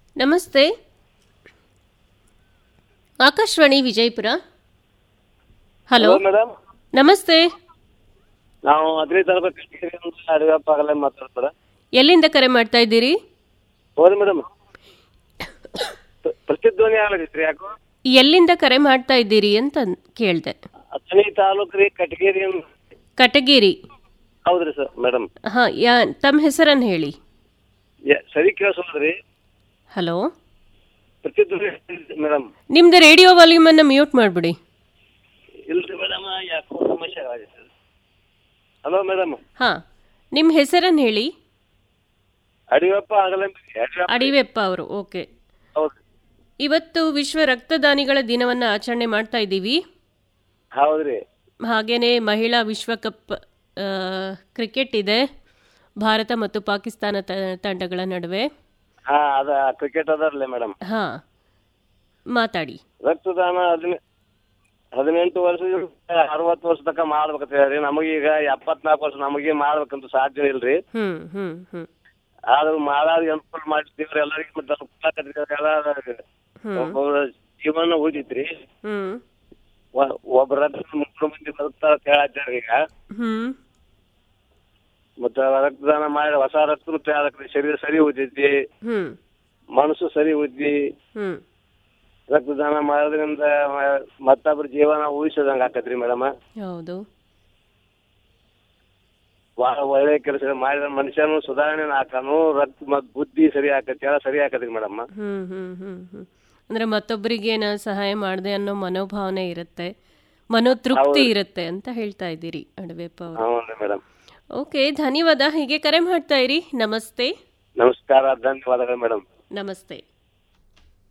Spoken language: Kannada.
ನಮಸ್ತೆ ಆಕಾಶವಾಣಿ ವಿಜಯಪುರ ಹಲೋ ಮೇಡಮ್ ನಮಸ್ತೆ ನಾವು ಅದ್ರಿ ತರಬೇತಿ ಅಡಿಗಪ್ಪ ಆಗಲ್ಲ ಮಾತಾಡ್ತಾರ ಎಲ್ಲಿಂದ ಕರೆ ಮಾಡ್ತಾ ಇದ್ದೀರಿ ಹೌದು ಮೇಡಮ್ ಪ್ರತಿಧ್ವನಿ ಆಗ್ಲತ್ತೈತ್ರಿ ಯಾಕೋ ಎಲ್ಲಿಂದ ಕರೆ ಮಾಡ್ತಾ ಇದ್ದೀರಿ ಅಂತ ಕೇಳಿದೆ ಅಥಣಿ ತಾಲೂಕ್ ರೀ ಕಟಗೇರಿ ಅಂತ- ಕಟಗೇರಿ ಹೌದ್ರಿ ಸರ್ ಮೇಡಮ್ ಹಾ ಯಾ ತಮ್ಮ ಹೆಸರನ್ನು ಹೇಳಿ ಸರಿ ಕೇಳಿಸೋದ್ರಿ ಹಲೋ ಪ್ರತಿಧ್ವನಿ ಮೇಡಮ್ ನಿಮ್ದು ರೇಡಿಯೋ ವಾಲ್ಯೂಮನ್ನು ಮ್ಯೂಟ್ ಮಾಡಿಬಿಡಿ ಇಲ್ರಿ ಮೇಡಮ್ ಯಾಕೋ ಸಮಸ್ಯೆ ಆಗೈತೆ ಹಲೋ ಮೇಡಮ್ ಹಾ ನಿಮ್ಮ ಹೆಸರನ್ನು ಹೇಳಿ ಅಡಿಗಪ್ಪ ಆಗಲ್ಲ ಅಡಿಗಪ್ಪ ಅಡಿವೆಪ್ಪ ಅವರು ಓಕೆ ಹೌದು ಇವತ್ತು ವಿಶ್ವ ರಕ್ತದಾನಿಗಳ ದಿನವನ್ನು ಆಚರಣೆ ಮಾಡ್ತಾ ಇದ್ದೀವಿ ಹೌದ್ರಿ ಹಾಗೆಯೇ ಮಹಿಳಾ ವಿಶ್ವಕಪ್ ಆ, ಕ್ರಿಕೆಟ್ ಇದೆ ಭಾರತ ಮತ್ತು ಪಾಕಿಸ್ತಾನ ತ- ತಂಡಗಳ ನಡುವೆ ಹಾ ಅದ ಕ್ರಿಕೆಟ್ ಅದರ್ಲಿ ಮೇಡಮ್ ಹಾಂ ಮಾತಾಡಿ ರಕ್ತದಾನ ಹದಿನೆ ಹದಿನೆಂಟು ವರ್ಷದಿಂದ ಅರವತ್ತು ವರ್ಷ ತನಕ ಮಾಡ್ಬೇಕಂತ ಹೇಳ್ರಿ ನಮಗೀಗ ಎಪ್ಪತ್ನಾಲ್ಕು ವರ್ಷ ನಮಗೆ ಮಾಡ್ಬೇಕಂತ ಸಾಧ್ಯ ಇಲ್ರಿ ಹ್ಞೂ ಹ್ಞೂ ಹ್ಞೂ ಆದ್ರೂ ಮಾಡಾದ ಅನುಕೂಲ ಮಾಡಿದ್ದೀವ್ರಿ ಎಲ್ಲರಿಗೂ ಮತ್ತೆ ಅನುಕೂಲ ಆಗತ್ತೆ ಎಲ್ಲ ಒಬ್ಬೊಬ್ರ ಜೀವನ ಉಳಿತೈತ್ರಿ ಹ್ಞೂ ಒ- ಒಬ್ಬರ ಮೂರು ಮಂದಿ ಬದುಕ್ತಾರ ಅಂತ ಹೇಳತ್ತಾರ ಈಗ ಹ್ಞೂ ಮತ್ತೆ ರಕ್ತದಾನ ಮಾಡಿ ಹೊಸ ರಕ್ತ ತಯಾರಕ್ರಿ ಶರೀರ ಸರಿ ಉಳಿತೈತಿ ಹ್ಞೂ ಮನಸ್ಸು ಸರಿ ಉಳಿತಿ ಹ್ಞೂ ರಕ್ತದಾನ ಮಾಡೋದ್ರಿಂದ ಮ- ಮತ್ತೊಬ್ಬರ ಜೀವನ ಉಳಿಸೋದಂಗ ಆಕತ್ರಿ ಮೇಡಮ್ ಹೌದು ಬಹಳ ಒಳ್ಳೆ ಕೆಲಸ ಮಾಡಿದ ಮನುಷ್ಯನು ಸುಧಾರಣೆ ಆಕಾನು ರಕ್ತ ಮತ್ ಬುದ್ಧಿ ಸರಿ ಆಕತಿ ಎಲ್ಲ ಸರಿ ಆಕತ್ರಿ ಮೇಡಮ್ ಹ್ಞೂ ಹ್ಞೂ ಹ್ಞೂ ಹ್ಞೂ ಅಂದರೆ ಮತ್ತೊಬ್ಬರಿಗೆ ನಾ ಸಹಾಯ ಮಾಡಿದೆ ಅನ್ನೋ ಮನೋಭಾವನೆ ಇರುತ್ತೆ ಮನೋತೃಪ್ತಿ ಇರುತ್ತೆ ಅಂತ ಹೇಳ್ತಾ ಇದ್ದೀರಿ ಅಡವೆಪ್ಪ ಅವರು ಹೌನ್ರಿ ಮೇಡಮ್ ಓಕೆ ಧನ್ಯವಾದ ಹೀಗೆ ಕರೆ ಮಾಡ್ತಾ ಇರಿ ನಮಸ್ತೆ ನಮಸ್ಕಾರ ಧನ್ಯವಾದಗಳು ಮೇಡಮ್ ನಮಸ್ತೆ